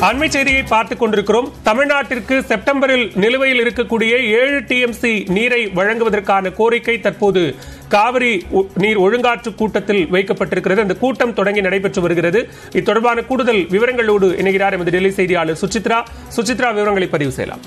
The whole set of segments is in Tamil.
அண்மை செய்தியை பார்த்துக் கொண்டிருக்கிறோம் தமிழ்நாட்டிற்கு செப்டம்பரில் நிலுவையில் இருக்கக்கூடிய ஏழு டிஎம்சி நீரை வழங்குவதற்கான கோரிக்கை தற்போது காவிரி ஒ- நீர் ஒழுங்காற்று கூட்டத்தில் வைக்கப்பட்டிருக்கிறது அந்த கூட்டம் தொடங்கி நடைபெற்று வருகிறது இது தொடர்பான கூடுதல் விவரங்களோடு இணைகிறார் எமது டெல்லி செய்தியாளர் சுசித்ரா சுசித்ரா விவரங்களை பதிவு செய்யலாம்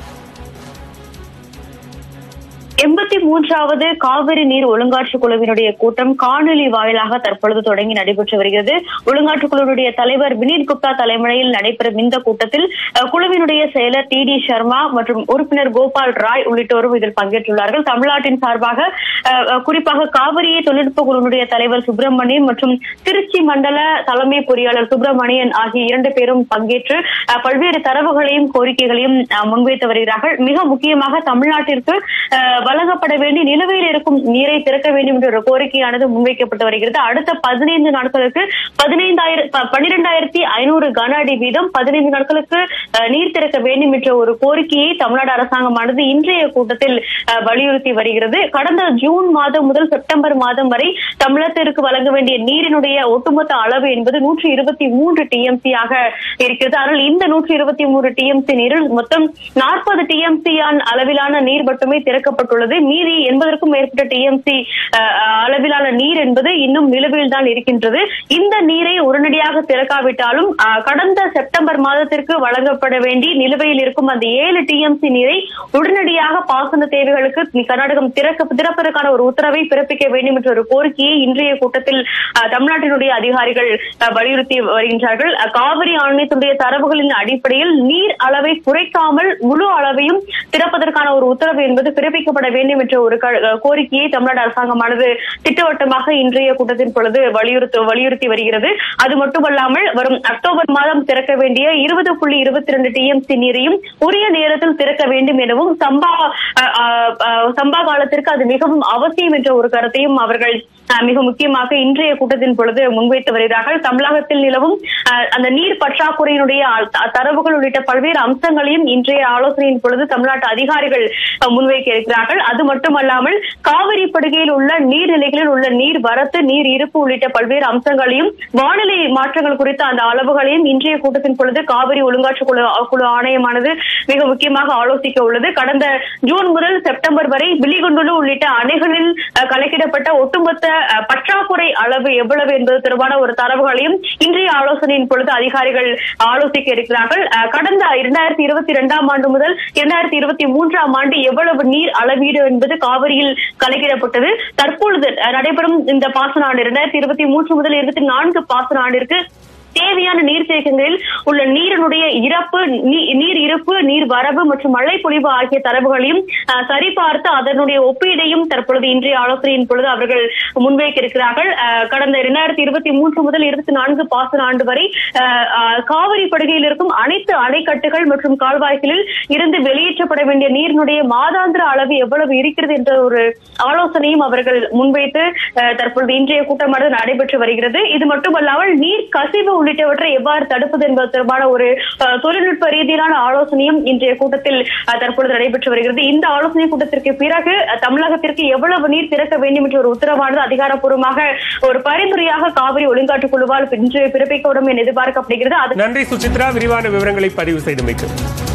எண்பத்தி மூன்றாவது காவிரி நீர் ஒழுங்காற்று குழுவினுடைய கூட்டம் காணொலி வாயிலாக தற்பொழுது தொடங்கி நடைபெற்று வருகிறது ஒழுங்காற்று குழுவினுடைய தலைவர் வினீத் குப்தா தலைமையில் நடைபெறும் இந்த கூட்டத்தில் அஹ், குழுவினுடைய செயலர் டி டி சர்மா மற்றும் உறுப்பினர் கோபால் ராய் உள்ளிட்டோரும் இதில் பங்கேற்றுள்ளார்கள் தமிழ்நாட்டின் சார்பாக அஹ், அஹ், குறிப்பாக காவிரி தொழில்நுட்ப குழுவினுடைய தலைவர் சுப்பிரமணியன் மற்றும் திருச்சி மண்டல தலைமை பொறியாளர் சுப்பிரமணியன் ஆகிய இரண்டு பேரும் பங்கேற்று அஹ், பல்வேறு தரவுகளையும் கோரிக்கைகளையும் அஹ், முன்வைத்து வருகிறார்கள் மிக முக்கியமாக தமிழ்நாட்டிற்கு அஹ், வழங்கப்பட வேண்டிய நிலுவையில் இருக்கும் நீரை திறக்க வேண்டும் என்ற ஒரு கோரிக்கையானது முன்வைக்கப்பட்டு வருகிறது அடுத்த பதினைந்து நாட்களுக்கு பதினைந்தாயிரம் பன்னிரெண்டாயிரத்தி ஐநூறு கன அடி வீதம் பதினைந்து நாட்களுக்கு அஹ், நீர் திறக்க வேண்டும் என்ற ஒரு கோரிக்கையை தமிழ்நாடு அரசாங்கமானது இன்றைய கூட்டத்தில் அஹ், வலியுறுத்தி வருகிறது கடந்த ஜூன் மாதம் முதல் செப்டம்பர் மாதம் வரை தமிழகத்திற்கு வழங்க வேண்டிய நீரினுடைய ஒட்டுமொத்த அளவு என்பது நூற்றி இருபத்தி மூன்று டிஎம்சி ஆக இருக்கிறது ஆனால் இந்த நூற்றி இருபத்தி மூன்று டிஎம்சி நீரில் மொத்தம் நாற்பது டிஎம்சி அளவிலான நீர் மட்டுமே திறக்கப்பட்டுள்ளது மீதி எண்பதற்கும் மேற்பட்ட டிஎம்சி அளவிலான நீர் என்பது இன்னும் நிலுவையில் தான் இருக்கின்றது இந்த நீரை உடனடியாக திறக்காவிட்டாலும் அஹ், கடந்த செப்டம்பர் மாதத்திற்கு வழங்கப்பட வேண்டி நிலுவையில் இருக்கும் அந்த ஏழு டிஎம்சி நீரை உடனடியாக பாசன தேவைகளுக்கு கர்நாடகம் திறக்க திறப்பதற்கான ஒரு உத்தரவை பிறப்பிக்க வேண்டும் என்ற ஒரு கோரிக்கையை இன்றைய கூட்டத்தில் அஹ், தமிழ்நாட்டினுடைய அதிகாரிகள் அஹ், வலியுறுத்தி வருகின்றார்கள் அஹ், காவிரி ஆணையத்தினுடைய தரவுகளின் அடிப்படையில் நீர் அளவை குறைக்காமல் முழு அளவையும் திறப்பதற்கான ஒரு உத்தரவு என்பது பிறப்பிக்கப்பட வேண்டும் என்ற ஒரு க- அஹ், கோரிக்கையை தமிழ்நாடு அரசாங்கமானது திட்டவட்டமாக இன்றைய கூட்டத்தின் பொழுது வலியுறுத்தி வலியுறுத்தி வருகிறது அது மட்டுமல்லாமல் வரும் அக்டோபர் மாதம் திறக்க வேண்டிய இருபது புள்ளி இருபத்தி ரெண்டு டிஎம்சி நீரையும் உரிய நேரத்தில் திறக்க வேண்டும் எனவும் சம்பா அஹ், அஹ், அஹ், சம்பா காலத்திற்கு அது மிகவும் அவசியம் என்ற ஒரு கருத்தையும் அவர்கள் அஹ், மிக முக்கியமாக இன்றைய கூட்டத்தின் பொழுது முன்வைத்து வருகிறார்கள் தமிழகத்தில் நிலவும் அஹ், அந்த நீர் பற்றாக்குறையினுடைய அ- த- தரவுகள் உள்ளிட்ட பல்வேறு அம்சங்களையும் இன்றைய ஆலோசனையின் பொழுது தமிழ்நாட்டு அதிகாரிகள் அஹ், முன்வைக்க இருக்கிறார்கள் அது மட்டுமல்லாமல் காவிரி படுகையில் உள்ள நீர்நிலைகளில் உள்ள நீர் வரத்து நீர் இருப்பு உள்ளிட்ட பல்வேறு அம்சங்களையும் வானிலை மாற்றங்கள் குறித்த அந்த அளவுகளையும் இன்றைய கூட்டத்தின் பொழுது காவிரி ஒழுங்காற்று குழு குழு ஆணையமானது மிக முக்கியமாக ஆலோசிக்க உள்ளது கடந்த ஜூன் முதல் செப்டம்பர் வரை பிலிகுண்டுலு உள்ளிட்ட அணைகளில் அஹ், கணக்கிடப்பட்ட ஒட்டுமொத்த அஹ், பற்றாக்குறை அளவு எவ்வளவு என்பது தொடர்பான ஒரு தரவுகளையும் இன்றைய ஆலோசனையின் பொழுது அதிகாரிகள் ஆலோசிக்க இருக்கிறார்கள் அஹ், கடந்த இரண்டாயிரத்தி இருபத்தி இரண்டாம் ஆண்டு முதல் இரண்டாயிரத்தி இருபத்தி மூன்றாம் ஆண்டு எவ்வளவு நீர் அளவீடு என்பது காவிரியில் கணக்கிடப்பட்டது தற்பொழுது அஹ், நடைபெறும் இந்த பாசன ஆண்டு இரண்டாயிரத்தி இருபத்தி மூன்று முதல் இருபத்தி நான்கு பாசன ஆண்டிற்கு தேவையான நீர்த்தேக்கங்களில் உள்ள நீரினுடைய இறப்பு நீ- நீர் இருப்பு நீர் வரவு மற்றும் மழை பொழிவு ஆகிய தரவுகளையும் அஹ், சரிபார்த்து அதனுடைய ஒப்பீடையும் தற்பொழுது இன்றைய ஆலோசனையின் பொழுது அவர்கள் முன்வைக்க இருக்கிறார்கள் அஹ், கடந்த இரண்டாயிரத்தி இருபத்தி மூன்று முதல் இருபத்தி நான்கு பாசன ஆண்டு வரை அஹ், அஹ், காவிரி படுகையில் இருக்கும் அனைத்து அணைக்கட்டுகள் மற்றும் கால்வாய்களில் இருந்து வெளியேற்றப்பட வேண்டிய நீரினுடைய மாதாந்திர அளவு எவ்வளவு இருக்கிறது என்ற ஒரு ஆலோசனையும் அவர்கள் முன்வைத்து அஹ், தற்பொழுது இன்றைய கூட்டமானது நடைபெற்று வருகிறது இது மட்டுமல்லாமல் நீர் கசிவு உள்ளிட்டவற்றை எவ்வாறு தடுப்பது என்பது தொடர்பான ஒரு அஹ், தொழில்நுட்ப ரீதியிலான ஆலோசனையும் இன்றைய கூட்டத்தில் அஹ், தற்பொழுது நடைபெற்று வருகிறது இந்த ஆலோசனை கூட்டத்திற்கு பிறகு அஹ், தமிழகத்திற்கு எவ்வளவு நீர் திறக்க வேண்டும் என்ற ஒரு உத்தரவானது அதிகாரப்பூர்வமாக ஒரு பரிந்துரையாக காவிரி ஒழுங்காற்று குழுவால் இன்று பிறப்பிக்கப்படும் என எதிர்பார்க்கப்படுகிறது அது நன்றி சுசித்ரா விரிவான விவரங்களை பதிவு செய்தமைக்கு